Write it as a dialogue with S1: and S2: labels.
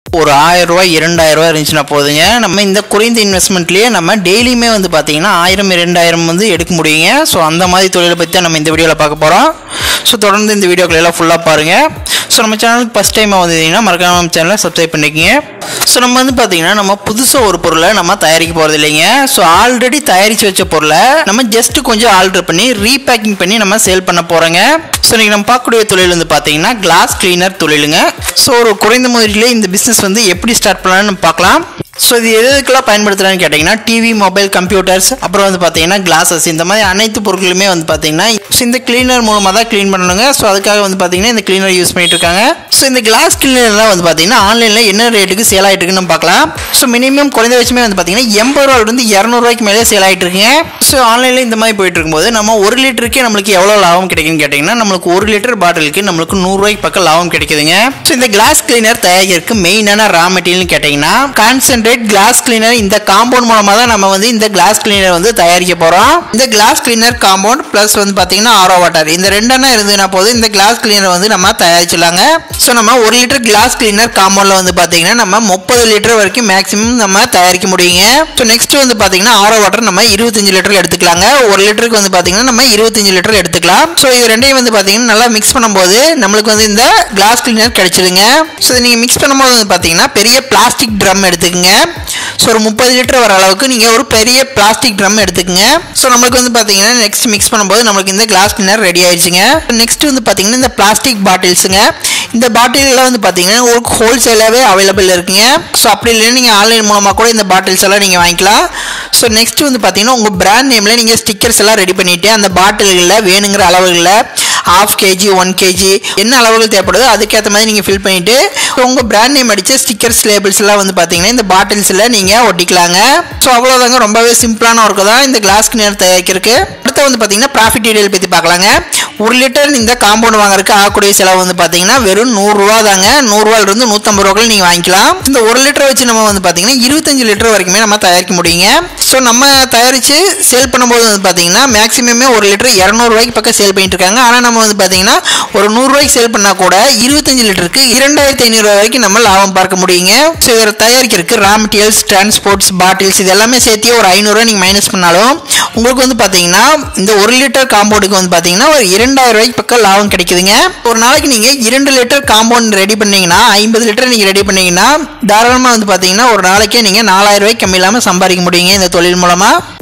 S1: ஒரு ஆயிரம் ரூபாய் இரண்டாயிரம் ரூபாய் இருந்துச்சுன்னா போதுங்க நம்ம இந்த குறைந்த இன்வெஸ்ட்மெண்ட்லேயே நம்ம டெய்லியுமே வந்து பார்த்தீங்கன்னா ஆயிரம் இரண்டாயிரம் வந்து எடுக்க முடியுங்க ஸோ அந்த மாதிரி தொழிலை பற்றி தான் நம்ம இந்த வீடியோவில் பார்க்க போகிறோம் ஸோ தொடர்ந்து இந்த வீடியோக்களை எல்லாம் ஃபுல்லாக பாருங்கள் ஸோ நம்ம சேனலுக்கு ஃபஸ்ட் டைமாக வந்தீங்கன்னா மறக்காம நம்ம சேனலை சப்ஸ்கிரைப் பண்ணிக்கங்க ஸோ நம்ம வந்து பார்த்தீங்கன்னா நம்ம புதுசாக ஒரு பொருளை நம்ம தயாரிக்க போகிறது இல்லைங்க ஸோ ஆல்ரெடி தயாரித்து வச்ச பொருளை நம்ம ஜஸ்ட் கொஞ்சம் ஆல்டர் பண்ணி ரீபேக்கிங் பண்ணி நம்ம சேல் பண்ண போகிறோங்க ஸோ இன்றைக்கி நம்ம பார்க்கக்கூடிய தொழில் வந்து பார்த்தீங்கன்னா கிளாஸ் கிளீனர் தொழிலுங்க ஸோ ஒரு குறைந்த முதலிலே இந்த பிஸ்னஸ் வந்து எப்படி ஸ்டார்ட் பண்ணலாம்னு நம்ம பார்க்கலாம் ஸோ இது எது எதுக்கெல்லாம் பயன்படுத்துகிறான்னு கேட்டிங்கன்னா டிவி மொபைல் கம்ப்யூட்டர்ஸ் அப்புறம் வந்து பார்த்தீங்கன்னா கிளாஸஸ் இந்த மாதிரி அனைத்து பொருட்களுமே வந்து பார்த்தீங்கன்னா ஸோ இந்த கிளீனர் மூலமாக தான் க்ளீன் பண்ணணுங்க ஸோ அதுக்காக வந்து பார்த்தீங்கன்னா இந்த கிளீனர் யூஸ் பண்ணிட்டு இருக்காங்க ஸோ இந்த கிளாஸ் கிளீனர்லாம் வந்து பார்த்தீங்கன்னா ஆன்லைனில் என்ன ரேட்டுக்கு சேல் ஆகிட்டு இருக்குன்னு நம்ம பார்க்கலாம் ஸோ மினிமம் குறைந்தபட்சமே வந்து பார்த்தீங்கன்னா எண்பது ரூபாயிலிருந்து இரநூறுவாய்க்கு மேலே சேல் ஆகிட்டு இருக்குங்க ஸோ ஆன்லைனில் இந்த மாதிரி போயிட்டு இருக்கும்போது நம்ம ஒரு லிட்டருக்கே நம்மளுக்கு எவ்வளோ லாபம் கிடைக்குன்னு கேட்டிங்கன்னா நம்மளுக்கு ஒரு லிட்டர் பாட்டிலுக்கு நம்மளுக்கு நூறுரூவாய்க்கு பக்கம் லாபம் கிடைக்குதுங்க ஸோ இந்த கிளாஸ் கிளீனர் தயாரிக்கிறதுக்கு மெயினான ரா மெட்டீரியல்னு கேட்டிங்கன்னா கான்சென்ட்ரேட் கிளாஸ் கிளீனர் இந்த காம்பவுண்ட் மூலமாக தான் நம்ம வந்து இந்த கிளாஸ் கிளீனர் வந்து தயாரிக்க போகிறோம் இந்த கிளாஸ் கிளீனர் காம்பவுண்ட் ப்ளஸ் வந்து பார்த்தீங்கன்னா ஆரோ வாட்டர் இந்த ரெண்டெண்ணம் இருந்ததுன்னா போதும் இந்த கிளாஸ் கிளீனர் வந்து நம்ம தயாரிச்சிடலாங்க ஸோ நம்ம ஒரு லிட்டர் கிளாஸ் கிளீனர் காம்பவுண்டில் வந்து பார்த்தீங்கன்னா நம்ம முப்பது லிட்டர் வரைக்கும் மேக்ஸிமம் நம்ம தயாரிக்க முடியுங்க ஸோ நெக்ஸ்ட் வந்து பார்த்தீங்கன்னா ஆரோ வாட்டர் நம்ம இருபத்தஞ்சு லிட்டர் எடுத்துக்கலாங்க ஒரு லிட்டருக்கு வந்து பார்த்தீங்கன்னா நம்ம இருபத்தஞ்சு லிட்டர் எடுத்துக்கலாம் ஸோ இது ரெண்டையும் வந்து பார்த்தீங்கன்னா நல்லா மிக்ஸ் பண்ணும்போது நம்மளுக்கு வந்து இந்த கிளாஸ் கிளீனர் கிடைச்சிடுங்க ஸோ இதை நீங்கள் மிக்ஸ் பண்ணும்போது வந்து பார்த்தீங்கன்னா பெரிய பிளாஸ்டிக் ட்ரம் எடுத்துக்கங்க ஸோ ஒரு முப்பது லிட்டர் வர அளவுக்கு நீங்கள் ஒரு பெரிய பிளாஸ்டிக் ட்ரம் எடுத்துக்கங்க ஸோ நம்மளுக்கு வந்து பார்த்தீங்கன்னா நெக்ஸ்ட் மிக்ஸ் பண்ணும்போது நம்மளுக்கு இந்த கிளாஸ் கிளீனர் ரெடி ஆயிடுச்சுங்க நெக்ஸ்ட் வந்து பார்த்தீங்கன்னா இந்த பிளாஸ்டிக் பாட்டில்ஸுங்க இந்த பாட்டிலெலாம் வந்து பார்த்தீங்கன்னா உங்களுக்கு ஹோல்சேலாகவே அவைலபிள் இருக்குங்க ஸோ அப்படி இல்லைன்னா நீங்கள் ஆன்லைன் மூலமாக கூட இந்த பாட்டில்ஸ் எல்லாம் நீங்கள் வாங்கிக்கலாம் ஸோ நெக்ஸ்ட் வந்து பார்த்தீங்கன்னா உங்கள் பிராண்ட் நேமில் நீங்கள் ஸ்டிக்கர்ஸ் எல்லாம் ரெடி பண்ணிவிட்டு அந்த பாட்டில்களில் வேணுங்கிற அளவுகளில் ஹாஃப் கேஜி ஒன் கேஜி என்ன அளவுகள் தேவைப்படுதோ அதுக்கேற்ற மாதிரி நீங்கள் ஃபில் பண்ணிவிட்டு உங்கள் பிராண்ட் நேம் அடித்த ஸ்டிக்கர்ஸ் லேபிள்ஸ் எல்லாம் வந்து பார்த்தீங்கன்னா இந்த பாட்டில்ஸில் நீங்கள் ஒட்டிக்கலாங்க ஸோ அவ்வளோதாங்க ரொம்பவே சிம்பிளான ஒர்க்கு தான் இந்த கிளாஸ் கிணறு தயாரிக்கிறதுக்கு அடுத்து வந்து பார்த்தீங்கன்னா ப்ராஃபிட் டீடைல் பற்றி பார்க்கலாங்க ஒரு லிட்டர் இந்த காம்பவுண்ட் வாங்குறதுக்கு ஆகக்கூடிய செலவு வந்து பார்த்தீங்கன்னா வெறும் நூறுரூவா தாங்க நூறுரூவாலிருந்து நூற்றம்பது ரூபாய்க்கு நீங்கள் வாங்கிக்கலாம் இந்த ஒரு லிட்டர் வச்சு நம்ம வந்து பார்த்தீங்கன்னா இருபத்தஞ்சு லிட்டர் வரைக்குமே நம்ம தயாரிக்க முடியுங்க ஸோ நம்ம தயாரித்து சேல் பண்ணும்போது வந்து பார்த்தீங்கன்னா மேக்ஸிமமே ஒரு லிட்டர் இரநூறுவாய்க்கு பக்கம் சேல் பண்ணிட்டு இருக்காங்க ஆனால் நம்ம வந்து பார்த்தீங்கன்னா ஒரு நூறுரூவாய்க்கு சேல் பண்ணால் கூட இருபத்தஞ்சு லிட்டருக்கு இரண்டாயிரத்தி ஐநூறுரூவா வரைக்கும் நம்ம லாபம் பார்க்க முடியுங்க ஸோ இதை தயாரிக்கிறதுக்கு ரா மெட்டீரியல்ஸ் டிரான்ஸ்போர்ட்ஸ் பாட்டில்ஸ் இது எல்லாமே சேர்த்து ஒரு ஐநூறுரூவா நீங்கள் மைனஸ் பண்ணாலும் உங்களுக்கு வந்து பார்த்தீங்கன்னா இந்த ஒரு லிட்டர் காம்பவுண்டுக்கு வந்து பார்த்தீங்கன்னா ஒரு இரண்டாயிரம் ரூபாய்க்கு பக்கம் லாபம் கிடைக்குதுங்க ஒரு நாளைக்கு நீங்கள் இரண்டு லிட்டர் காம்பவுண்ட் ரெடி பண்ணீங்கன்னா ஐம்பது லிட்டர் நீங்கள் ரெடி பண்ணீங்கன்னா தாராளமாக வந்து பார்த்தீங்கன்னா ஒரு நாளைக்கே நீங்கள் நாலாயிரம் ரூபாய்க்கு கம்மி இல்லாமல் சம்பாதிக்க முடியுங்க இந்த தொழில் மூலமாக